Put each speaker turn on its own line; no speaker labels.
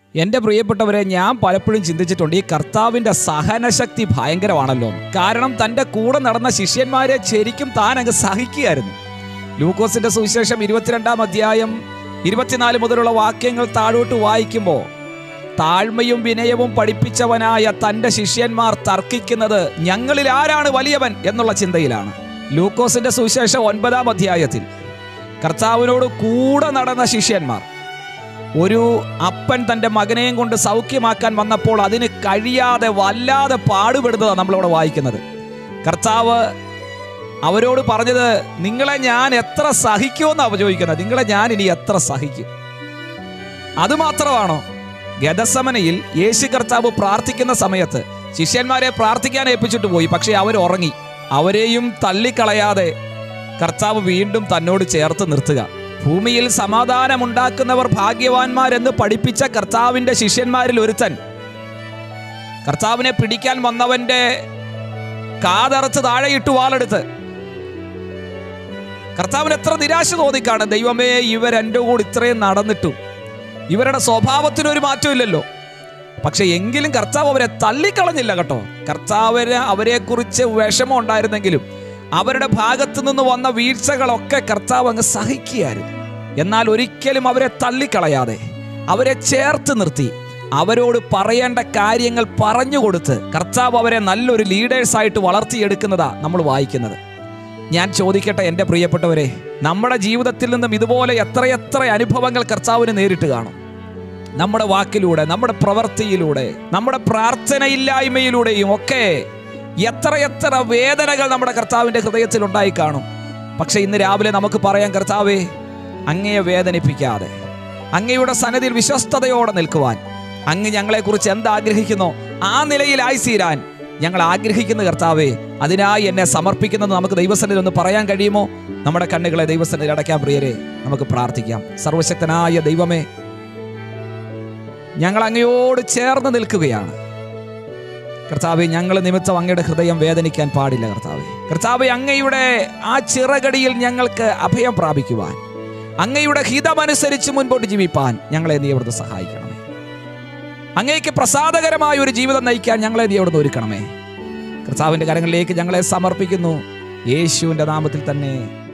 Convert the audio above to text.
എൻ്റെ പ്രിയപ്പെട്ടവരെ ഞാൻ പലപ്പോഴും ചിന്തിച്ചിട്ടുണ്ട് ഈ കർത്താവിൻ്റെ സഹനശക്തി ഭയങ്കരമാണല്ലോ എന്ന്. കാരണം തൻ്റെ കൂടെ നടന്ന ശിഷ്യന്മാരെ ശരിക്കും താൻ അങ്ങ് സഹിക്കുകയായിരുന്നു ലൂക്കോസിന്റെ സുവിശേഷം ഇരുപത്തിരണ്ടാം അധ്യായം ഇരുപത്തിനാല് മുതലുള്ള വാക്യങ്ങൾ താഴോട്ട് വായിക്കുമ്പോൾ താഴ്മയും വിനയവും പഠിപ്പിച്ചവനായ തൻ്റെ ശിഷ്യന്മാർ തർക്കിക്കുന്നത് ഞങ്ങളിൽ ആരാണ് വലിയവൻ എന്നുള്ള ചിന്തയിലാണ് ലൂക്കോസിന്റെ സുവിശേഷം ഒൻപതാം അധ്യായത്തിൽ കർത്താവിനോട് കൂടെ നടന്ന ശിഷ്യന്മാർ ഒരു അപ്പൻ തൻ്റെ മകനെയും കൊണ്ട് സൗഖ്യമാക്കാൻ വന്നപ്പോൾ അതിന് കഴിയാതെ വല്ലാതെ പാടുപെടുന്നതാണ് നമ്മളിവിടെ വായിക്കുന്നത് കർത്താവ് അവരോട് പറഞ്ഞത് നിങ്ങളെ ഞാൻ എത്ര സഹിക്കുമെന്നാണ് ചോദിക്കുന്നത് നിങ്ങളെ ഞാൻ ഇനി എത്ര സഹിക്കും അതുമാത്രമാണോ ഗതസമനയിൽ യേശു കർത്താവ് പ്രാർത്ഥിക്കുന്ന സമയത്ത് ശിഷ്യന്മാരെ പ്രാർത്ഥിക്കാൻ ഏൽപ്പിച്ചിട്ട് പോയി പക്ഷേ അവർ ഉറങ്ങി അവരെയും തള്ളിക്കളയാതെ കർത്താവ് വീണ്ടും തന്നോട് ചേർത്ത് നിർത്തുക ഭൂമിയിൽ സമാധാനമുണ്ടാക്കുന്നവർ ഭാഗ്യവാന്മാരെന്ന് പഠിപ്പിച്ച കർത്താവിന്റെ ശിഷ്യന്മാരിൽ ഒരുത്തൻ കർത്താവിനെ പിടിക്കാൻ വന്നവന്റെ കാതറച്ച് താഴെയിട്ടു വാളെടുത്ത് കർത്താവിന് എത്ര നിരാശ തോന്നിക്കാണ് ദൈവമേ ഇവരെൻ്റെ കൂടെ ഇത്രയും നടന്നിട്ടും ഇവരുടെ സ്വഭാവത്തിനൊരു മാറ്റമില്ലല്ലോ പക്ഷെ എങ്കിലും കർത്താവ് അവരെ തള്ളിക്കളഞ്ഞില്ല കേട്ടോ കർത്താവിന് അവരെക്കുറിച്ച് വിഷമം ഉണ്ടായിരുന്നെങ്കിലും അവരുടെ ഭാഗത്തു നിന്ന് വന്ന വീഴ്ചകളൊക്കെ കർത്താവ് അങ്ങ് സഹിക്കുകയായിരുന്നു എന്നാൽ ഒരിക്കലും അവരെ തള്ളിക്കളയാതെ അവരെ ചേർത്ത് നിർത്തി അവരോട് പറയേണ്ട കാര്യങ്ങൾ പറഞ്ഞു കൊടുത്ത് കർത്താവ് അവരെ നല്ലൊരു ലീഡേഴ്സായിട്ട് വളർത്തിയെടുക്കുന്നതാ നമ്മൾ വായിക്കുന്നത് ഞാൻ ചോദിക്കട്ടെ എൻ്റെ പ്രിയപ്പെട്ടവരെ നമ്മുടെ ജീവിതത്തിൽ നിന്നും ഇതുപോലെ എത്രയെത്ര അനുഭവങ്ങൾ കർത്താവിന് നേരിട്ട് കാണും നമ്മുടെ വാക്കിലൂടെ നമ്മുടെ പ്രവൃത്തിയിലൂടെ നമ്മുടെ പ്രാർത്ഥനയില്ലായ്മയിലൂടെയും ഒക്കെ എത്രയെത്ര വേദനകൾ നമ്മുടെ കർത്താവിൻ്റെ ഹൃദയത്തിൽ ഉണ്ടായി കാണും പക്ഷെ ഇന്ന് രാവിലെ നമുക്ക് പറയാം കർത്താവേ അങ്ങയെ വേദനിപ്പിക്കാതെ അങ്ങയുടെ സന്നദ്ധിയിൽ വിശ്വസ്തയോടെ നിൽക്കുവാൻ അങ്ങ് ഞങ്ങളെക്കുറിച്ച് എന്താഗ്രഹിക്കുന്നോ ആ നിലയിലായി തീരാൻ ഞങ്ങൾ ആഗ്രഹിക്കുന്ന കർത്താവേ അതിനായി എന്നെ സമർപ്പിക്കുന്നത് നമുക്ക് ദൈവസന്നിധി ഒന്ന് പറയാൻ കഴിയുമോ നമ്മുടെ കണ്ണുകളെ ദൈവസന്നിധി അടയ്ക്കാൻ പ്രിയരെ നമുക്ക് പ്രാർത്ഥിക്കാം സർവശക്തനായ ദൈവമേ ഞങ്ങൾ അങ്ങയോട് ചേർന്ന് നിൽക്കുകയാണ് കർത്താവെ ഞങ്ങൾ നിമിത്തം അങ്ങയുടെ ഹൃദയം വേദനിക്കാൻ പാടില്ല കർത്താവെ കർത്താവെ അങ്ങയുടെ ആ ചിറകടിയിൽ ഞങ്ങൾക്ക് അഭയം പ്രാപിക്കുവാൻ അങ്ങയുടെ ഹിതമനുസരിച്ച് മുൻപോട്ട് ജീവിപ്പാൻ ഞങ്ങളെ നീ അവിടുന്ന് സഹായിക്കണമേ അങ്ങേക്ക് പ്രസാദകരമായ ഒരു ജീവിതം നയിക്കാൻ ഞങ്ങളെ നീ അവിടുന്ന് ഒരുക്കണമേ കർത്താവിൻ്റെ കരങ്ങളിലേക്ക് ഞങ്ങളെ സമർപ്പിക്കുന്നു യേശുവിൻ്റെ നാമത്തിൽ തന്നെ